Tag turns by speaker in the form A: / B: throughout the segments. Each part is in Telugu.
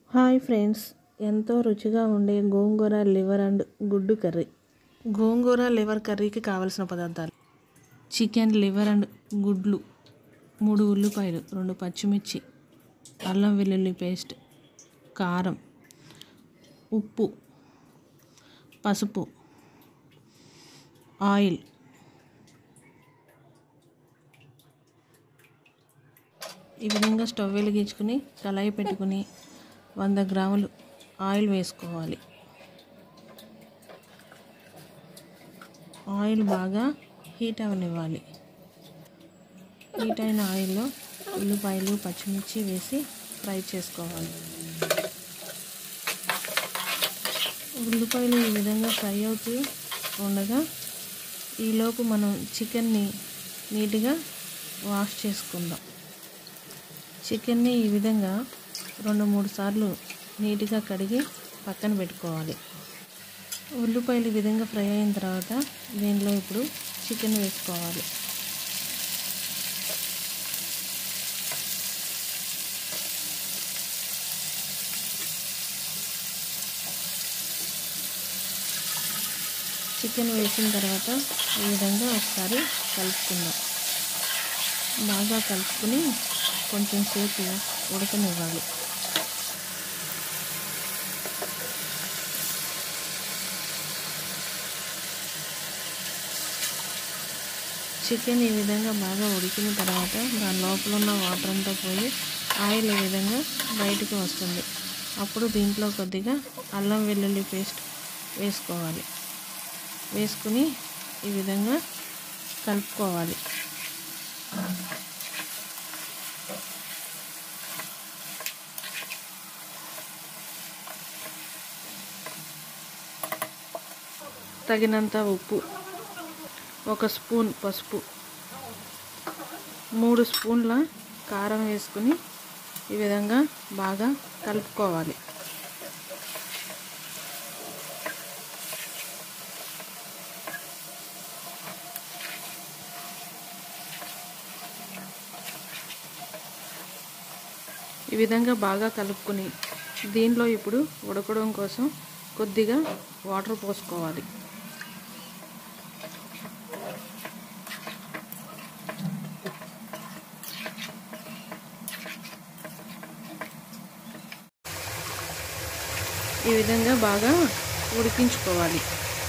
A: హాయ్ ఫ్రెండ్స్ ఎంతో రుచిగా ఉండే గోంగూర లివర్ అండ్ గుడ్డు కర్రీ గోంగూర లివర్ కర్రీకి కావలసిన పదార్థాలు చికెన్ లివర్ అండ్ గుడ్లు మూడు ఉల్లిపాయలు రెండు పచ్చిమిర్చి అల్లం వెల్లుల్లి పేస్ట్ కారం ఉప్పు పసుపు ఆయిల్ ఈ విధంగా స్టవ్ వెలిగించుకుని కళాయి పెట్టుకుని వంద గ్రాములు ఆయిల్ వేసుకోవాలి ఆయిల్ బాగా హీట్ అవనివ్వాలి హీట్ అయిన ఆయిల్లో ఉల్లిపాయలు పచ్చిమిర్చి వేసి ఫ్రై చేసుకోవాలి ఉల్లిపాయలు ఈ విధంగా ఫ్రై అవుతూ ఉండగా ఈలోపు మనం చికెన్ని నీట్గా వాష్ చేసుకుందాం చికెన్ని ఈ విధంగా రెండు మూడు సార్లు నీట్గా కడిగి పక్కన పెట్టుకోవాలి ఉల్లిపాయలు ఈ విధంగా ఫ్రై అయిన తర్వాత దీనిలో ఇప్పుడు చికెన్ వేసుకోవాలి చికెన్ వేసిన తర్వాత ఈ విధంగా ఒకసారి కలుపుకుందాం బాగా కలుపుకుని కొంచెం సేపు ఉడకనివ్వాలి చికెన్ ఈ విధంగా బాగా ఉడికిన తర్వాత దాని లోపల ఉన్న వాటర్ అంతా పోయి ఆయిల్ ఈ విధంగా బయటికి వస్తుంది అప్పుడు దీంట్లో కొద్దిగా అల్లం వెల్లుల్లి పేస్ట్ వేసుకోవాలి వేసుకుని ఈ విధంగా కలుపుకోవాలి తగినంత ఉప్పు ఒక స్పూన్ పసుపు మూడు స్పూన్ల కారం వేసుకుని ఈ విధంగా బాగా కలుపుకోవాలి ఈ విధంగా బాగా కలుపుకొని దీనిలో ఇప్పుడు ఉడకడం కోసం కొద్దిగా వాటర్ పోసుకోవాలి ఈ విధంగా బాగా ఉడికించుకోవాలి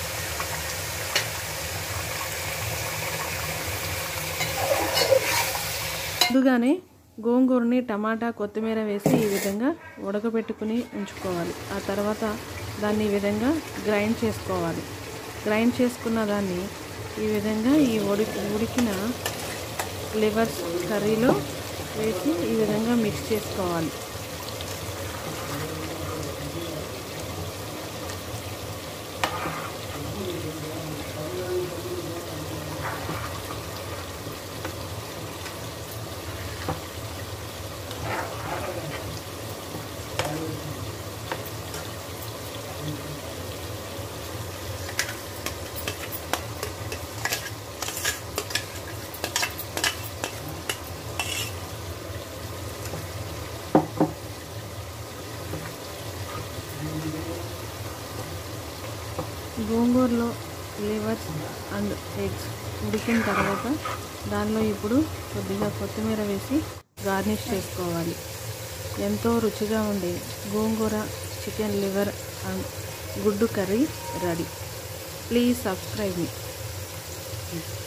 A: ముందుగానే గోంగూరని టమాటా కొత్తిమీర వేసి ఈ విధంగా ఉడకబెట్టుకుని ఉంచుకోవాలి ఆ తర్వాత దాన్ని ఈ విధంగా గ్రైండ్ చేసుకోవాలి గ్రైండ్ చేసుకున్న దాన్ని ఈ విధంగా ఈ ఉడికి ఉడికిన లివర్స్ కర్రీలో వేసి ఈ విధంగా మిక్స్ చేసుకోవాలి గోంగూరలో లివర్స్ అండ్ ఎగ్స్ ఉడికిన తర్వాత దానిలో ఇప్పుడు కొద్దిగా కొత్తిమీర వేసి గార్నిష్ చేసుకోవాలి ఎంతో రుచిగా ఉండే గోంగూర చికెన్ లివర్ అండ్ గుడ్డు curry ready please subscribe me